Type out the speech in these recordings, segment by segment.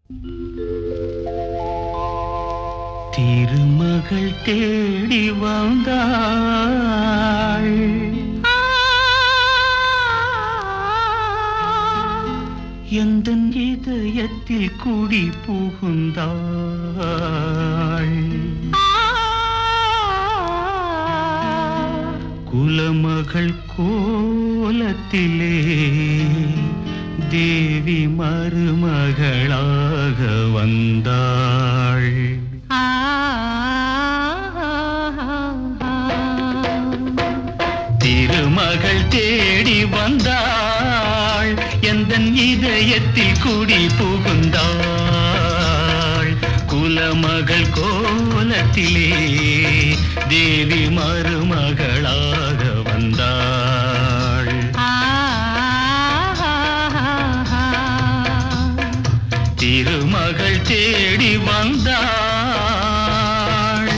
திருமகள் தேடி வந்தாள் எந்த இதயத்தில் குடி புகுந்தாள் குலமகள் கோலத்திலே தேவி மருமகளாக வந்தாள் திருமகள் தேடி வந்தாள் எந்த இதயத்தில் குடி புகுந்தாள் குலமகள் கோலத்திலே தேவி மருமகளாக வந்தாள் திருமகள் தேடி வந்தாள்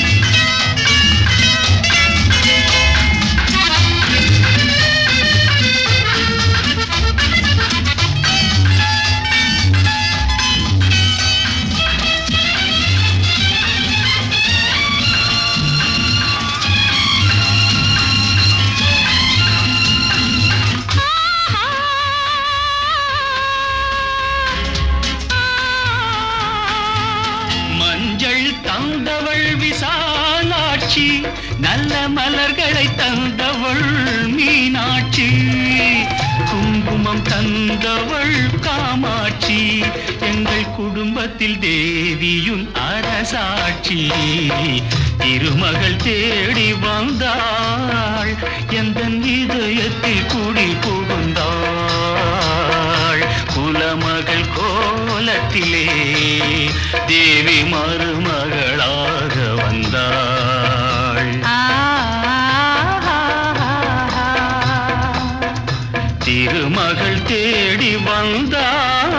மஞ்சள் தந்தவள் விசாலாட்சி நல்ல மலர்களை தந்தவள் மீனாட்சி குங்குமம் தந்தவள் காமாட்சி எங்கள் குடும்பத்தில் தேவியும் அரசாட்சி திருமகள் தேடி வந்தாள் எந்த இதயத்தில் குடி புகுந்தாள் குலமகள் கோலத்திலே தேவி மருமகளாக வந்தாள் திருமகள் தேடி வந்தாள்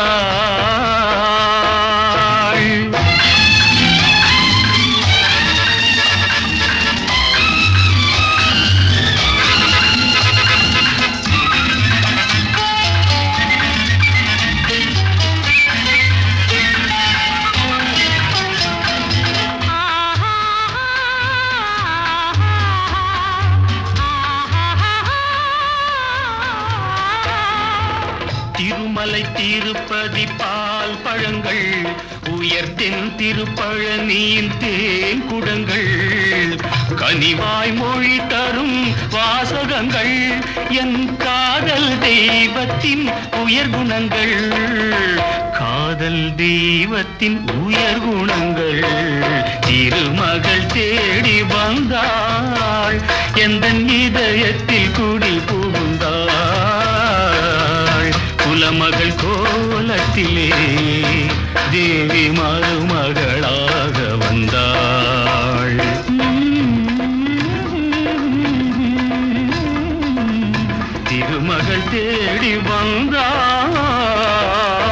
திருமலை திருப்பதி பால் பழங்கள் உயர்த்தென் திருப்பழனியின் தேங்குடங்கள் கனிவாய் மொழி தரும் வாசகங்கள் என் காதல் தெய்வத்தின் உயர் குணங்கள் காதல் தெய்வத்தின் உயர் குணங்கள் திருமகள் தேடி வந்தாள் எந்த இதயத்தில் குடி புகுந்தாள் குலமகள் கோலத்திலே தேவி மருமகளாக வந்தாள் திருமகள் தேடி வந்தாள்